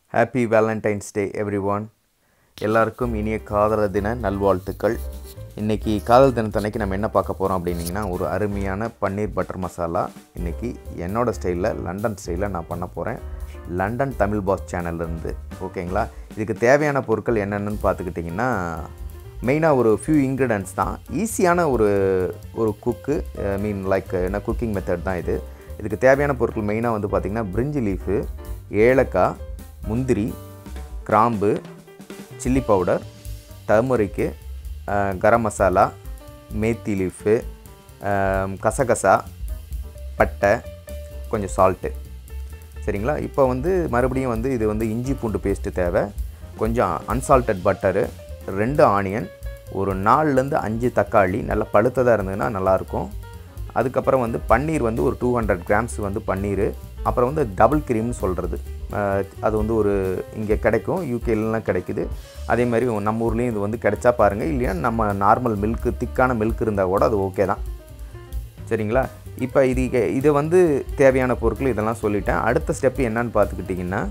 happy Valentine's day everyone எல்லாருக்கும் இனிய காதலர் தின நல்வாழ்த்துக்கள் இன்றைக்கி காதல் தினத்தன்னைக்கு நம்ம என்ன பார்க்க போகிறோம் அப்படின்னிங்கன்னா ஒரு அருமையான பன்னீர் பட்டர் மசாலா இன்றைக்கி என்னோடய ஸ்டைலில் லண்டன் ஸ்டைலில் நான் பண்ண போகிறேன் லண்டன் தமிழ் பாஸ் சேனல்லேருந்து ஓகேங்களா இதுக்கு தேவையான பொருட்கள் என்னென்னு பார்த்துக்கிட்டிங்கன்னா மெயினாக ஒரு ஃபியூ இன்க்ரீடியன்ஸ் தான் ஈஸியான ஒரு ஒரு குக்கு மீன் லைக் என்ன குக்கிங் மெத்தட் தான் இது இதுக்கு தேவையான பொருட்கள் மெயினாக வந்து பார்த்திங்கன்னா பிரிஞ்சி லீஃபு ஏலக்காய் முந்திரி கிராம்பு chilli powder turmeric garam masala methi leaf கசகசா பட்டை கொஞ்சம் சால்ட்டு சரிங்களா இப்போ வந்து மறுபடியும் வந்து இது வந்து இஞ்சி பூண்டு பேஸ்ட்டு தேவை கொஞ்சம் அன்சால்ட்டட் பட்டரு ரெண்டு ஆனியன் ஒரு நாலுலேருந்து அஞ்சு தக்காளி நல்லா பழுத்ததாக இருந்ததுன்னா நல்லாயிருக்கும் அதுக்கப்புறம் வந்து பன்னீர் வந்து ஒரு டூ ஹண்ட்ரட் கிராம்ஸ் வந்து பன்னீர் அப்புறம் வந்து டபுள் க்ரீம்னு சொல்கிறது அது வந்து ஒரு இங்கே கிடைக்கும் யூகேலாம் கிடைக்குது அதே மாதிரி நம்ம ஊர்லேயும் இது வந்து கிடைச்சா பாருங்கள் இல்லையா நம்ம நார்மல் மில்க்கு திக்கான மில்க் இருந்தால் கூட அது ஓகே தான் சரிங்களா இப்போ இது இது வந்து தேவையான பொருட்கள் இதெல்லாம் சொல்லிட்டேன் அடுத்த ஸ்டெப் என்னன்னு பார்த்துக்கிட்டிங்கன்னா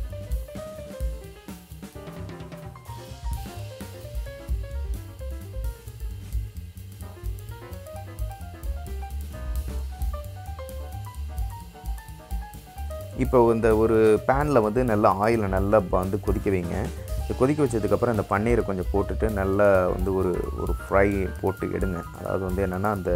இப்போ இந்த ஒரு பேனில் வந்து நல்லா ஆயிலை நல்லா வந்து கொதிக்க வைங்க கொதிக்க வச்சதுக்கப்புறம் இந்த பன்னீரை கொஞ்சம் போட்டுட்டு நல்லா வந்து ஒரு ஒரு ஃப்ரை போட்டு எடுங்க அதாவது வந்து என்னென்னா அந்த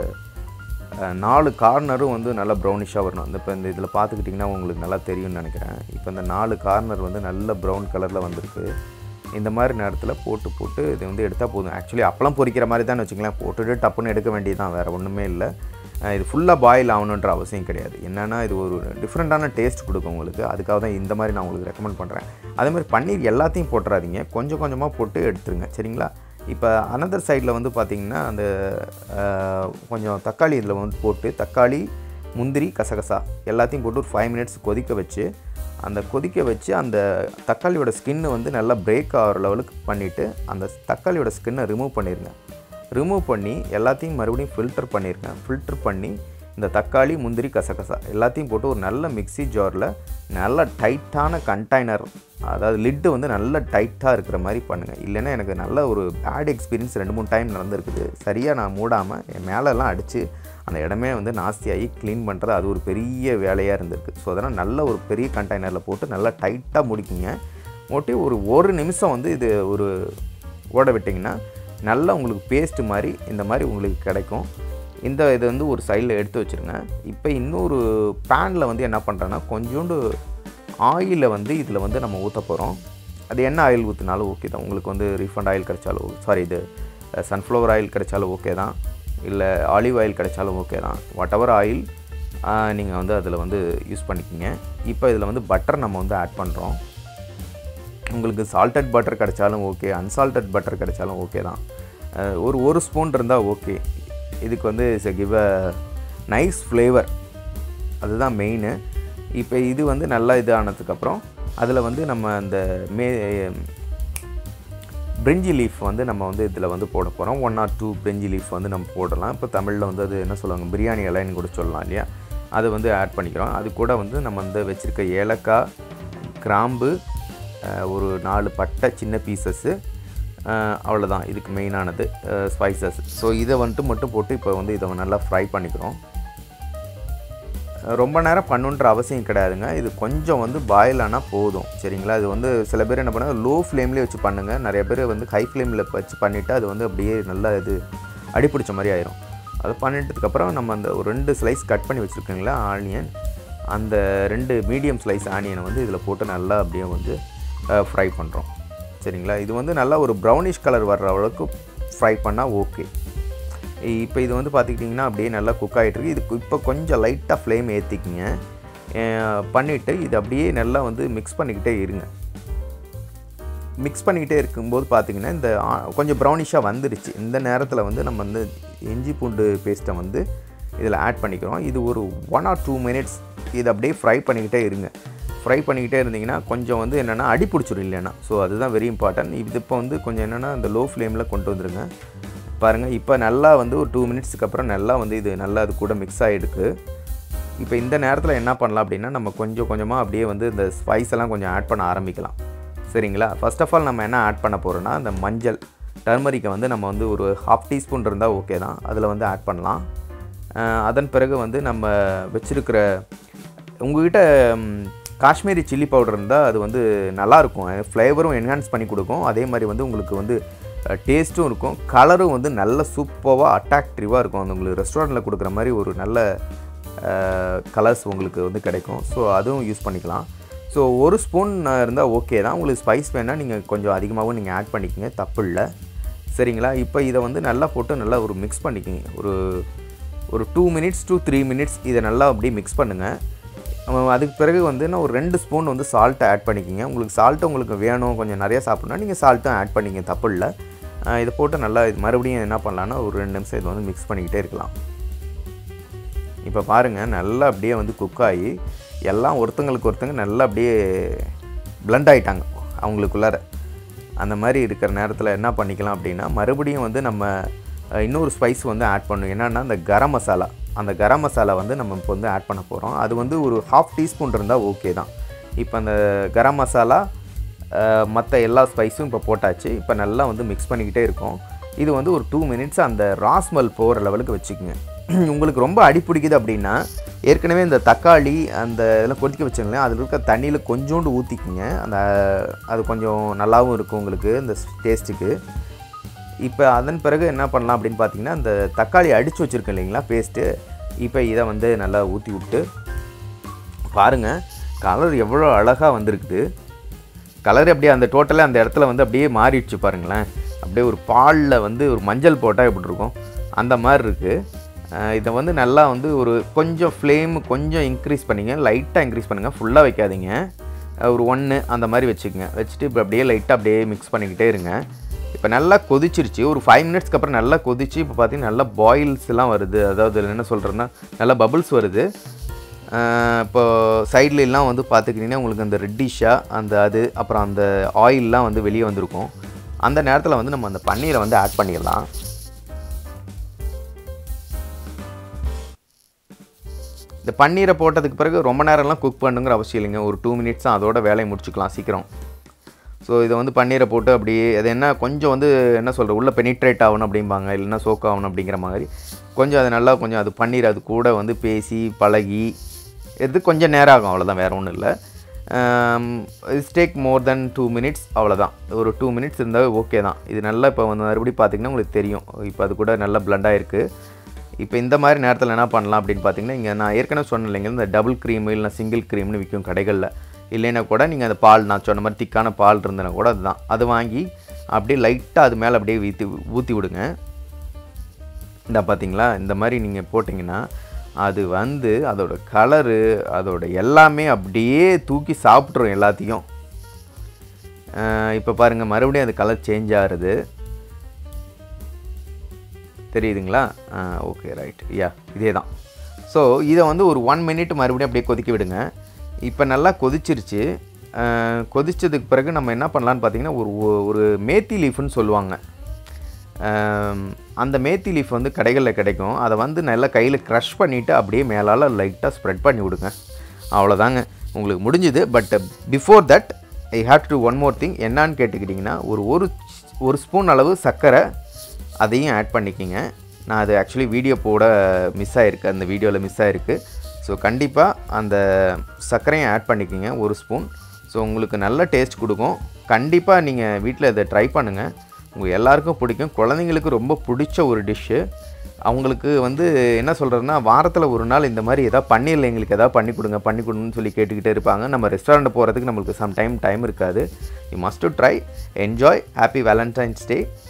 நாலு கார்னரும் வந்து நல்லா ப்ரௌனிஷாக வரணும் அந்த இப்போ இந்த இதில் பார்த்துக்கிட்டிங்கன்னா உங்களுக்கு நல்லா தெரியும்னு நினைக்கிறேன் இப்போ இந்த நாலு கார்னர் வந்து நல்ல ப்ரௌன் கலரில் வந்திருக்கு இந்த மாதிரி நேரத்தில் போட்டு போட்டு இது வந்து எடுத்தால் போதும் ஆக்சுவலி அப்பளம் பொரிக்கிற மாதிரி தான் வச்சுக்கலாம் போட்டுட்டு டப்புன்னு எடுக்க வேண்டியது தான் வேறு ஒன்றுமே இல்லை இது ஃபுல்லாக பாயில் ஆகணுன்ற அவசியம் கிடையாது என்னென்னா இது ஒரு டிஃப்ரெண்ட்டான டேஸ்ட் கொடுக்கும் உங்களுக்கு அதுக்காக தான் இந்த மாதிரி நான் உங்களுக்கு ரெக்கமெண்ட் பண்ணுறேன் அதேமாதிரி பன்னீர் எல்லாத்தையும் போட்டுறாதீங்க கொஞ்சம் கொஞ்சமாக போட்டு எடுத்துருங்க சரிங்களா இப்போ அனதர் சைடில் வந்து பார்த்திங்கன்னா அந்த கொஞ்சம் தக்காளி இதில் வந்து போட்டு தக்காளி முந்திரி கசகசா எல்லாத்தையும் போட்டு ஒரு ஃபைவ் மினிட்ஸ் கொதிக்க வச்சு அந்த கொதிக்க வச்சு அந்த தக்காளியோட ஸ்கின்னு வந்து நல்லா பிரேக் ஆகிற லெவலுக்கு பண்ணிவிட்டு அந்த தக்காளியோட ஸ்கின்னை ரிமூவ் பண்ணிடுங்க ரிமூவ் பண்ணி எல்லாத்தையும் மறுபடியும் ஃபில்டர் பண்ணியிருக்கேன் ஃபில்டர் பண்ணி இந்த தக்காளி முந்திரி கசகசா எல்லாத்தையும் போட்டு ஒரு நல்ல மிக்சி ஜாரில் நல்ல டைட்டான கண்டெய்னர் அதாவது லிட்டு வந்து நல்ல டைட்டாக இருக்கிற மாதிரி பண்ணுங்கள் இல்லைன்னா எனக்கு நல்ல ஒரு பேட் எக்ஸ்பீரியன்ஸ் ரெண்டு மூணு டைம் நடந்திருக்குது சரியாக நான் மூடாமல் என் மேலெல்லாம் அடித்து அந்த இடமே வந்து நாஸ்தியாகி க்ளீன் பண்ணுறது அது ஒரு பெரிய வேலையாக இருந்திருக்கு ஸோ அதனால் நல்ல ஒரு பெரிய கண்டெய்னரில் போட்டு நல்லா டைட்டாக முடிக்குங்க மூட்டி ஒரு ஒரு நிமிஷம் வந்து இது ஒரு ஓட விட்டிங்கன்னா நல்லா உங்களுக்கு பேஸ்ட்டு மாதிரி இந்த மாதிரி உங்களுக்கு கிடைக்கும் இந்த இது வந்து ஒரு சைடில் எடுத்து வச்சுருங்க இப்போ இன்னொரு பேனில் வந்து என்ன பண்ணுறேன்னா கொஞ்சோண்டு ஆயிலை வந்து இதில் வந்து நம்ம ஊற்ற போகிறோம் அது என்ன ஆயில் ஊற்றினாலும் ஓகே தான் உங்களுக்கு வந்து ரீஃபண்ட் ஆயில் கிடைச்சாலும் சாரி இது சன்ஃப்ளவர் ஆயில் கிடைச்சாலும் ஓகே தான் இல்லை ஆலிவ் ஆயில் கிடைச்சாலும் ஓகே தான் வாட் எவர் ஆயில் நீங்கள் வந்து அதில் வந்து யூஸ் பண்ணிக்கிங்க இப்போ இதில் வந்து பட்டர் நம்ம வந்து ஆட் பண்ணுறோம் உங்களுக்கு சால்டட் பட்டர் கிடைச்சாலும் ஓகே அன்சால்டட் பட்டர் கிடைச்சாலும் ஓகே தான் ஒரு ஒரு ஸ்பூன் இருந்தால் ஓகே இதுக்கு வந்து it's give a nice flavour அதுதான் மெயின் இப்போ இது வந்து நல்லா இது ஆனதுக்கப்புறம் அதில் வந்து நம்ம அந்த மே பிரிஞ்சி லீஃப் வந்து நம்ம வந்து இதில் வந்து போட போகிறோம் ஒன் ஆர் டூ பிரிஞ்சி லீஃப் வந்து நம்ம போடலாம் இப்போ தமிழில் வந்து அது என்ன சொல்லுவாங்க பிரியாணி இலைன்னு கூட சொல்லலாம் இல்லையா அதை வந்து ஆட் பண்ணிக்கிறோம் அது கூட வந்து நம்ம வந்து வச்சுருக்க ஏலக்காய் கிராம்பு ஒரு நாலு பட்டை சின்ன பீசஸ்ஸு அவ்வளோதான் இதுக்கு மெயினானது ஸ்பைசஸ் ஸோ இதை வந்துட்டு மட்டும் போட்டு இப்போ வந்து இதை நல்லா ஃப்ரை பண்ணிக்கிறோம் ரொம்ப நேரம் பண்ணுன்ற அவசியம் கிடையாதுங்க இது கொஞ்சம் வந்து பாயில் ஆனால் போதும் சரிங்களா இது வந்து சில பேர் என்ன பண்ணாங்க லோ ஃப்ளேம்லேயே வச்சு பண்ணுங்கள் நிறைய பேர் வந்து ஹை ஃப்ளேமில் வச்சு பண்ணிவிட்டு அது வந்து அப்படியே நல்லா இது அடிப்பிடிச்ச மாதிரி ஆயிரும் அதை பண்ணிட்டதுக்கப்புறம் நம்ம அந்த ஒரு ரெண்டு ஸ்லைஸ் கட் பண்ணி வச்சுருக்கீங்களா ஆனியன் அந்த ரெண்டு மீடியம் ஸ்லைஸ் ஆனியனை வந்து இதில் போட்டு நல்லா அப்படியே வந்து ஃப்ரை பண்ணுறோம் சரிங்களா இது வந்து நல்லா ஒரு ப்ரௌனிஷ் கலர் வர்ற அளவுக்கு ஃப்ரை பண்ணால் ஓகே இப்போ இது வந்து பார்த்துக்கிட்டிங்கன்னா அப்படியே நல்லா குக் ஆகிட்டுருக்கு இது இப்போ கொஞ்சம் லைட்டாக ஃப்ளேம் ஏற்றிக்கிங்க பண்ணிவிட்டு இது அப்படியே நல்லா வந்து மிக்ஸ் பண்ணிக்கிட்டே இருங்க மிக்ஸ் பண்ணிக்கிட்டே இருக்கும்போது பார்த்திங்கன்னா இந்த கொஞ்சம் ப்ரௌனிஷாக வந்துடுச்சு இந்த நேரத்தில் வந்து நம்ம வந்து இஞ்சி பூண்டு பேஸ்ட்டை வந்து இதில் ஆட் பண்ணிக்கிறோம் இது ஒரு ஒன் ஆர் டூ மினிட்ஸ் இது அப்படியே ஃப்ரை பண்ணிக்கிட்டே இருங்க ஃப்ரை பண்ணிக்கிட்டே இருந்தீங்கன்னா கொஞ்சம் வந்து என்னென்னா அடி பிடிச்சிடும் இல்லைன்னா ஸோ அதுதான் வெரி இம்பார்ட்டன்ட் இது இப்போ வந்து கொஞ்சம் என்னென்னா அந்த லோ ஃப்ளேமில் கொண்டு வந்துருங்க பாருங்கள் இப்போ நல்லா வந்து ஒரு டூ மினிட்ஸுக்கு அப்புறம் நல்லா வந்து இது நல்லா அது கூட மிக்ஸ் ஆகிடுக்கு இப்போ இந்த நேரத்தில் என்ன பண்ணலாம் அப்படின்னா நம்ம கொஞ்சம் கொஞ்சமாக அப்படியே வந்து இந்த ஸ்பைஸ் எல்லாம் கொஞ்சம் ஆட் பண்ண ஆரம்பிக்கலாம் சரிங்களா ஃபர்ஸ்ட் ஆஃப் ஆல் நம்ம என்ன ஆட் பண்ண போகிறோன்னா இந்த மஞ்சள் டர்மரிக்கை வந்து நம்ம வந்து ஒரு ஹாஃப் டீஸ்பூன் இருந்தால் ஓகே தான் அதில் வந்து ஆட் பண்ணலாம் அஹ் அதன் பிறகு வந்து நம்ம வச்சுருக்கிற உங்ககிட்ட ம், காஷ்மீரி சில்லி பவுடர் இருந்தால் அது வந்து நல்லாயிருக்கும் ஃப்ளேவரும் என்ஹான்ஸ் பண்ணி கொடுக்கும் அதே மாதிரி வந்து உங்களுக்கு வந்து டேஸ்ட்டும் இருக்கும் கலரும் வந்து நல்ல சூப்பராக அட்ராக்டிவாக இருக்கும் அந்த உங்களுக்கு ரெஸ்டாரண்ட்டில் கொடுக்குற மாதிரி ஒரு நல்ல கலர்ஸ் உங்களுக்கு வந்து கிடைக்கும் ஸோ அதுவும் யூஸ் பண்ணிக்கலாம் ஸோ ஒரு ஸ்பூன் இருந்தால் ஓகே தான் உங்களுக்கு ஸ்பைஸ் வேணால் நீங்கள் கொஞ்சம் அதிகமாகவும் நீங்கள் ஆட் பண்ணிக்கங்க தப்பு இல்லை சரிங்களா இப்போ இதை வந்து நல்லா போட்டு நல்லா ஒரு மிக்ஸ் பண்ணிக்கிங்க ஒரு ஒரு two minutes to three minutes இதை நல்லா அப்படியே மிக்ஸ் பண்ணுங்கள் அஹ் அதுக்கு பிறகு வந்து நான் ஒரு ரெண்டு ஸ்பூன் வந்து சால்ட்டை ஆட் பண்ணிக்கிங்க உங்களுக்கு சால்ட்டு உங்களுக்கு வேணும் கொஞ்சம் நிறையா சாப்பிட்னா நீங்கள் சால்ட்டும் ஆட் பண்ணிங்க தப்பு இல்லை அஹ் இதை போட்டு நல்லா இது மறுபடியும் என்ன பண்ணலான்னா ஒரு ரெண்டு நிமிஷம் இது வந்து மிக்ஸ் பண்ணிக்கிட்டே இருக்கலாம் இப்போ பாருங்கள் நல்லா அப்படியே வந்து குக் ஆகி எல்லாம் ஒருத்தங்களுக்கு ஒருத்தங்க நல்லா அப்படியே blend ஆயிட்டாங்க அவங்களுக்குள்ளார அந்த மாதிரி இருக்கிற நேரத்தில் என்ன பண்ணிக்கலாம் அப்படின்னா மறுபடியும் வந்து நம்ம அஹ், இன்னொரு ஸ்பைஸ் வந்து ஆட் பண்ணும் என்னென்னா இந்த கரம் மசாலா அந்த கரம் மசாலா வந்து நம்ம இப்போ வந்து ஆட் பண்ண போகிறோம் அது வந்து ஒரு ஹாஃப் டீஸ்பூன் இருந்தால் ஓகே தான் இப்போ அந்த கரம் மசாலா மற்ற எல்லா ஸ்பைஸும் இப்போ போட்டாச்சு இப்போ நல்லா வந்து மிக்ஸ் பண்ணிக்கிட்டே இருக்கோம் இது வந்து ஒரு டூ மினிட்ஸ் அந்த ராஸ்மல் போகிற லெவலுக்கு வச்சுக்கோங்க உங்களுக்கு ரொம்ப அடி பிடிக்குது அப்படின்னா ஏற்கனவே இந்த தக்காளி அந்த இதெல்லாம் கொதிக்க வச்சுங்களேன் அதில் இருக்க தண்ணியில் கொஞ்சோண்டு ஊற்றிக்கிங்க அந்த அது கொஞ்சம் நல்லாவும் இருக்கும் உங்களுக்கு இந்த டேஸ்ட்டுக்கு இப்போ அதன் பிறகு என்ன பண்ணலாம் அப்படின்னு பார்த்தீங்கன்னா இந்த தக்காளி அடித்து வச்சுருக்கேன் இல்லைங்களா பேஸ்ட்டு இப்போ இதை வந்து நல்லா ஊற்றி விட்டு பாருங்கள் கலர் எவ்வளோ அழகாக வந்திருக்குது கலர் அப்படியே அந்த டோட்டலாக அந்த இடத்துல வந்து அப்படியே மாறிடுச்சு பாருங்களேன் அப்படியே ஒரு பாலில் வந்து ஒரு மஞ்சள் போட்டால் எப்படி இருக்கும் அந்த மாதிரி இருக்குது இதை வந்து நல்லா வந்து ஒரு கொஞ்சம் ஃப்ளேம் கொஞ்சம் இன்க்ரீஸ் பண்ணிங்க லைட்டாக இன்க்ரீஸ் பண்ணுங்கள் ஃபுல்லாக வைக்காதீங்க அஹ் ஒரு ஒன்று அந்த மாதிரி வச்சுக்கோங்க வச்சுட்டு இப்போ அப்படியே லைட்டாக அப்படியே மிக்ஸ் பண்ணிக்கிட்டே இருங்க இப்போ நல்லா கொதிச்சிருச்சு ஒரு ஃபைவ் மினிட்ஸ்க்கு அப்புறம் நல்லா கொதிச்சு இப்போ பார்த்தீங்கன்னா நல்லா பாயில்ஸ்லாம் வருது அதாவது என்ன சொல்கிறேன்னா நல்லா பபிள்ஸ் வருது அஹ் இப்போ சைடுல எல்லாம் வந்து பார்த்துக்கிட்டிங்கன்னா உங்களுக்கு அந்த ரெட்டிஷாக அந்த அது அப்புறம் அந்த ஆயில்லாம் வந்து வெளியே வந்திருக்கும் அந்த நேரத்தில் வந்து நம்ம அந்த பன்னீரை வந்து ஆட் பண்ணிடலாம் இந்த பன்னீரை போட்டதுக்கு பிறகு ரொம்ப நேரம்லாம் குக் பண்ணுங்கிற அவசியம் இல்லைங்க ஒரு டூ மினிட்ஸ் தான் அதோட வேலையை முடிச்சுக்கலாம் சீக்கிரம் ஸோ இதை வந்து பன்னீரை போட்டு அப்படியே அது என்ன கொஞ்சம் வந்து என்ன சொல்கிற உள்ளே பெனிட்ரேட் ஆகணும் அப்படிம்பாங்க இல்லைன்னா சோக் ஆகணும் அப்படிங்கிற மாதிரி கொஞ்சம் அது நல்லா கொஞ்சம் அது பன்னீர் அது கூட வந்து பேசி பழகி இது கொஞ்சம் நேரம் ஆகும் அவ்வளோதான் வேறு ஒன்றும் இல்லை it's take more then two minutes அவ்வளோதான் ஒரு டூ மினிட்ஸ் இருந்தால் ஓகே தான் இது நல்லா இப்போ வந்து மறுபடியும் பார்த்தீங்கன்னா உங்களுக்கு தெரியும் இப்போ அது கூட நல்லா blend ஆயிருக்கு இப்போ இந்த மாதிரி நேரத்தில் என்ன பண்ணலாம் அப்படின்னு பார்த்தீங்கன்னா இங்கே நான் ஏற்கனவே சொன்னேன் இல்லைங்க இந்த டபுள் க்ரீம் இல்லை சிங்கிள் க்ரீம்னு விற்கும் கடைகளில் இல்லைன்னா கூட நீங்கள் அந்த பால் நான் சொன்ன மாதிரி திக்கான பால் இருந்தனா கூட அதுதான் அது வாங்கி அப்படியே லைட்டாக அது மேலே அப்படியே ஊற்றி ஊற்றி விடுங்க இந்த பார்த்தீங்களா இந்த மாதிரி நீங்கள் போட்டிங்கன்னா அது வந்து அதோட கலரு அதோட எல்லாமே அப்படியே தூக்கி சாப்பிட்ரும் எல்லாத்தையும் இப்போ பாருங்கள் மறுபடியும் அது கலர் சேஞ்ச் ஆகுது தெரியுதுங்களா ஓகே ரைட் யா இதே தான் ஸோ இதை வந்து ஒரு ஒன் மினிட் மறுபடியும் அப்படியே கொதிக்க விடுங்க இப்போ நல்லா கொதிச்சிருச்சு அஹ், கொதிச்சதுக்கு பிறகு நம்ம என்ன பண்ணலான்னு பார்த்தீங்கன்னா ஒரு ஒரு மேத்தி லீஃப்னு சொல்லுவாங்க அஹ், அந்த மேத்தி லீஃப் வந்து கடைகளில் கிடைக்கும் அதை வந்து நல்லா கையில் க்ரஷ் பண்ணிவிட்டு அப்படியே மேலால் லைட்டாக ஸ்ப்ரெட் பண்ணி விடுங்க அவ்வளோதாங்க உங்களுக்கு முடிஞ்சுது but before that I have to one more thing என்னான்னு கேட்டுக்கிட்டிங்கன்னா ஒரு ஒரு ஒரு ஸ்பூன் அளவு சர்க்கரை அதையும் ஆட் பண்ணிக்கிங்க நான் அது ஆக்சுவலி வீடியோ போட மிஸ் ஆகிருக்கு அந்த வீடியோவில் மிஸ் ஆகிருக்கு ஸோ கண்டிப்பாக அந்த சர்க்கரையும் ஆட் பண்ணிக்கிங்க ஒரு ஸ்பூன் ஸோ உங்களுக்கு நல்ல டேஸ்ட் கொடுக்கும் கண்டிப்பாக நீங்கள் வீட்டில் இதை ட்ரை பண்ணுங்கள் உங்கள் எல்லாருக்கும் பிடிக்கும் குழந்தைங்களுக்கு ரொம்ப பிடிச்ச ஒரு டிஷ்ஷு அவங்களுக்கு வந்து என்ன சொல்கிறதுனா வாரத்தில் ஒரு நாள் இந்த மாதிரி எதாவது பண்ணிடல எங்களுக்கு எதாவது பண்ணி கொடுங்க பண்ணி கொடுங்கன்னு சொல்லி கேட்டுக்கிட்டே இருப்பாங்க நம்ம ரெஸ்டாரண்ட் போகிறதுக்கு நம்மளுக்கு சம் டைம் டைம் இருக்காது you must to try enjoy happy Valentine's day